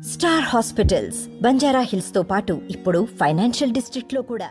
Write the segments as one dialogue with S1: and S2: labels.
S1: star hospitals Banjara hills తో పాటు ఇప్పుడు ఫైనాన్షియల్ డిస్ట్రిక్ట్ లో కూడా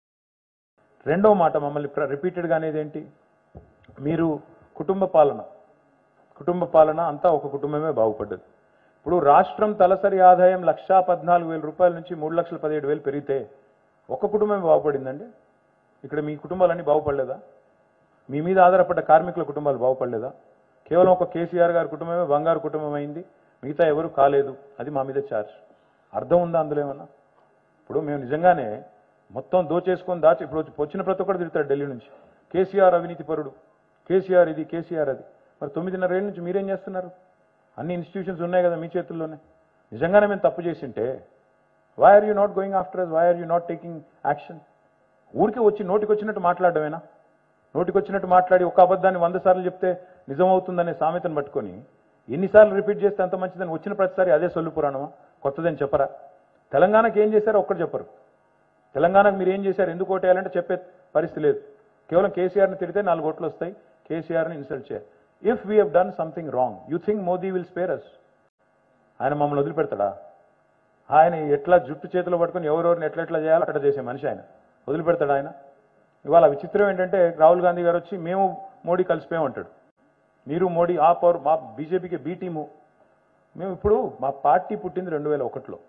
S2: రెండో మాట మమ్మల్ని రిపీటెడ్గా అనేది ఏంటి మీరు కుటుంబ పాలన కుటుంబ పాలన అంతా ఒక కుటుంబమే బాగుపడ్డది ఇప్పుడు రాష్ట్రం తలసరి ఆదాయం లక్షా పద్నాలుగు వేల రూపాయల నుంచి మూడు లక్షల పదిహేడు వేలు పెరిగితే ఒక కుటుంబమే బాగుపడిందండి ఇక్కడ మీ కుటుంబాలన్నీ బాగుపడలేదా మీ మీద ఆధారపడ్డ కార్మికుల కుటుంబాలు బాగుపడలేదా కేవలం ఒక కేసీఆర్ గారి కుటుంబమే బంగారు కుటుంబం అయింది మిగతా ఎవరు కాలేదు అది మా మీద ఛార్జ్ అర్థం ఉందా అందులో ఏమన్నా ఇప్పుడు మేము నిజంగానే మొత్తం దోచేసుకొని దాచి ఇప్పుడు వచ్చి- వచ్చిన ప్రతి ఒక్కరు తిడతాడు ఢిల్లీ నుంచి కేసీఆర్ అవినీతి పరుడు కేసీఆర్ ఇది కేసీఆర్ అది మరి తొమ్మిదిన్నర ఏళ్ళ నుంచి మీరేం చేస్తున్నారు అన్ని ఇన్స్టిట్యూషన్స్ ఉన్నాయి కదా మీ చేతుల్లోనే నిజంగానే మేము తప్పు చేసింటే why are you not going after us why are you not taking action ఊరికే వచ్చి నోటికి వచ్చినట్టు మాట్లాడమేనా నోటికి వచ్చినట్టు మాట్లాడి ఒక అబద్ధాన్ని వంద సార్లు చెప్తే నిజమవుతుందనే సామెతను పట్టుకొని ఎన్నిసార్లు రిపీట్ చేస్తే అంత మంచిదని వచ్చిన ప్రతిసారి అదే సొల్లు పురాణమా కొత్తదని చెప్పరా తెలంగాణకి ఏం చేశారో ఒక్కటి చెప్పరు తెలంగాణకు మీరు ఏం చేశారు ఎందుకు ఓటేయాలంటే చెప్పే పరిస్థితి లేదు కేవలం కేసీఆర్ని తిడితే నాలుగు ఓట్లు వస్తాయి కేసీఆర్ని ఇన్సల్ట్ చేయాలి if we have done something wrong you think Modi will spare us ఆయన మమ్మల్ని వదిలిపెడతాడా ఆయన ఎట్లా జుట్టు చేతిలో పట్టుకొని ఎవరెవరిని ఎట్లా ఎట్లా చేయాలో అట్లా చేసే మనిషి ఆయన వదిలిపెడతాడు ఆయన ఇవాళ విచిత్రం ఏంటంటే రాహుల్ గాంధీ గారు వచ్చి మేము మోడీ కలిసిపోయామంటాడు మీరు మోడీ ఆ పవర్ మా బీజేపీకి బీ టీము మేము ఇప్పుడు మా పార్టీ పుట్టింది రెండు వేల ఒకటిలో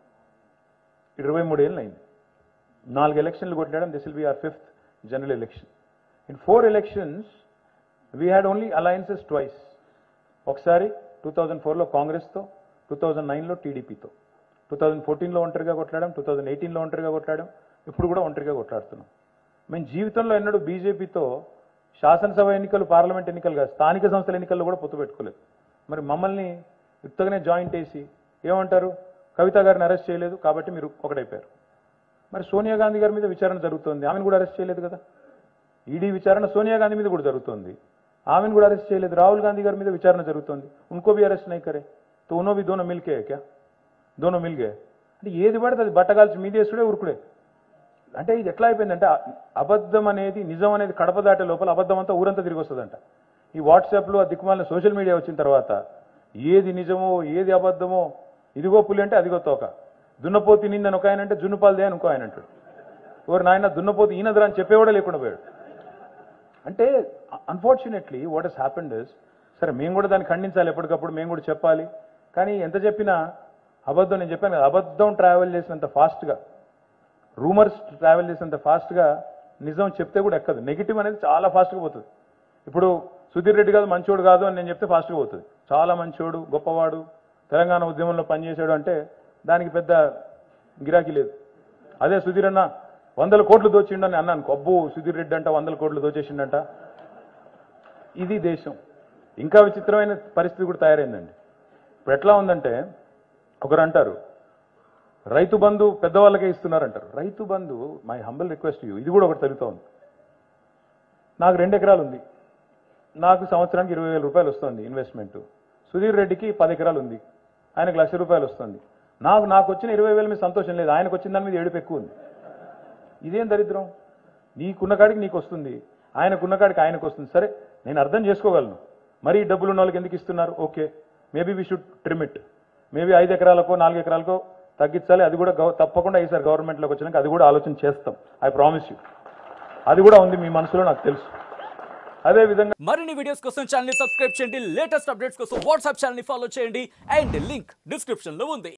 S2: ఇరవై మూడేళ్ళు అయింది నాలుగు ఎలక్షన్లు కొట్టాడం this will be our fifth general election in four elections we had only alliances twice ఒకసారి టూ థౌజండ్ ఫోర్లో కాంగ్రెస్తో టూ థౌజండ్ నైన్లో టీడీపీతో టూ థౌజండ్ ఫోర్టీన్లో ఒంటరిగా కొట్లాడాం టూ థౌజండ్ ఎయిటీన్లో ఒంటరిగా కొట్లాడాం ఇప్పుడు కూడా ఒంటరిగా కొట్లాడుతున్నాం మేము జీవితంలో ఎన్నడూ బీజేపీతో శాసనసభ ఎన్నికలు పార్లమెంట్ ఎన్నికలు కాదు స్థానిక సంస్థల ఎన్నికల్లో కూడా పొత్తు పెట్టుకోలేదు మరి మమ్మల్ని యుక్తగానే జాయింట్ వేసి ఏమంటారు కవిత గారిని అరెస్ట్ చేయలేదు కాబట్టి మీరు ఒకటైపోయారు మరి సోనియా గాంధీ గారి మీద విచారణ జరుగుతోంది ఆమెను కూడా అరెస్ట్ చేయలేదు కదా ఈడీ విచారణ సోనియా గాంధీ మీద కూడా జరుగుతోంది ఆమెను కూడా అరెస్ట్ చేయలేదు రాహుల్ గాంధీ గారి మీద విచారణ జరుగుతోంది ఉनको भी అరెస్ట్ नहीं करे तो उन्हों भी दोनों मिल के है क्या दोनों मिल गए అంటే ఏది పడితే అది బట్టగాల్చి మీదేసుడే ఉరుకుడే అంటే ఇది ఎట్లా అయిపోయిందంటే అ- అబద్ధం అనేది నిజం అనేది కడప దాటే లోపల అబద్ధం అంతా ఊరంతా తిరిగి వస్తుందంట ఈ వాట్సాప్లో ఆ దిక్కుమాలిన సోషల్ మీడియా వచ్చిన తర్వాత ఏది నిజమో ఏది అబద్ధమో ఇదిగో పులి అంటే అదిగో తోక దున్నపోతి నిందని ఒక ఆయన అంటే జున్నుపాలదే అని ఇంకో ఆయన అంటాడు ఎవరు నాయన దున్నపోతి ఈనదరా అని చెప్పేవాడే లేకుండా పోయాడు అంటే unfortunately what he's happened is సరే మేము కూడా దాన్ని ఖండించాలి ఎప్పటికప్పుడు మేము కూడా చెప్పాలి కానీ ఎంత చెప్పినా అబద్ధం నేను చెప్పాను కదా అబద్ధం ట్రావెల్ చేసినంత ఫాస్ట్గా రూమర్స్ ట్రావెల్ చేసినంత ఫాస్ట్గా నిజం చెప్తే కూడా ఎక్కదు నెగిటివ్ అనేది చాలా ఫాస్ట్గా పోతుంది ఇప్పుడు సుధీర్ రెడ్డి కాదు మంచోడు కాదు అని నేను చెప్తే ఫాస్ట్గా పోతుంది చాలా మంచోడు గొప్పవాడు తెలంగాణ ఉద్యమంలో పనిచేశాడు అంటే దానికి పెద్ద గిరాకీ లేదు అదే సుధీర్ అన్న వందల కోట్లు దోచిండని అన్నాను అబ్బో సుధీర్ రెడ్డి అంట వందల కోట్లు దోచేసిండంట ఇది దేశం ఇంకా విచిత్రమైన పరిస్థితి కూడా తయారైందండి ఇప్పుడు ఎట్లా ఉందంటే ఒకరు అంటారు రైతు బంధు పెద్దవాళ్ళకే ఇస్తున్నారంటారు Rythu Bandhu my humble request you ఇది కూడా ఒకటి జరుగుతూ ఉంది నాకు రెండు ఎకరాలు ఉంది నాకు సంవత్సరానికి ఇరవై వేల రూపాయలు వస్తుంది ఇన్వెస్ట్మెంట్ సుధీర్ రెడ్డికి పది ఎకరాలు ఉంది ఆయనకు లక్ష రూపాయలు వస్తుంది నాకు నాకు వచ్చిన ఇరవై వేల మీద సంతోషం లేదు ఆయనకు వచ్చిన దాని మీద ఏడుపు ఎక్కువ ఉంది ఇదేం దరిద్రం నీకున్న కాడికి నీకు వస్తుంది ఆయనకున్న కాడికి ఆయనకు వస్తుంది సరే నేను అర్థం చేసుకోగలను మరీ డబ్బులు ఉన్న వాళ్ళకి ఎందుకు ఇస్తున్నారు okay maybe we should trim it maybe ఐదు ఎకరాలకో నాలుగు ఎకరాలకో తగ్గించాలి అది కూడా గవ- తప్పకుండా ఈసారి గవర్నమెంట్లోకి వచ్చినాక అది కూడా ఆలోచన చేస్తాం ఐ ప్రామిస్ యూ అది కూడా ఉంది మీ మనసులో నాకు తెలుసు అదే విధంగా
S3: మరిన్ని వీడియోస్ కోసం ఛానల్ సబ్స్క్రైబ్ చేయండి లేటెస్ట్ అప్డేట్స్ కోసం వాట్సాప్ ఛానల్ ఫాలో చేయండి అండ్ లింక్ డిస్క్రిప్షన్ లో ఉంది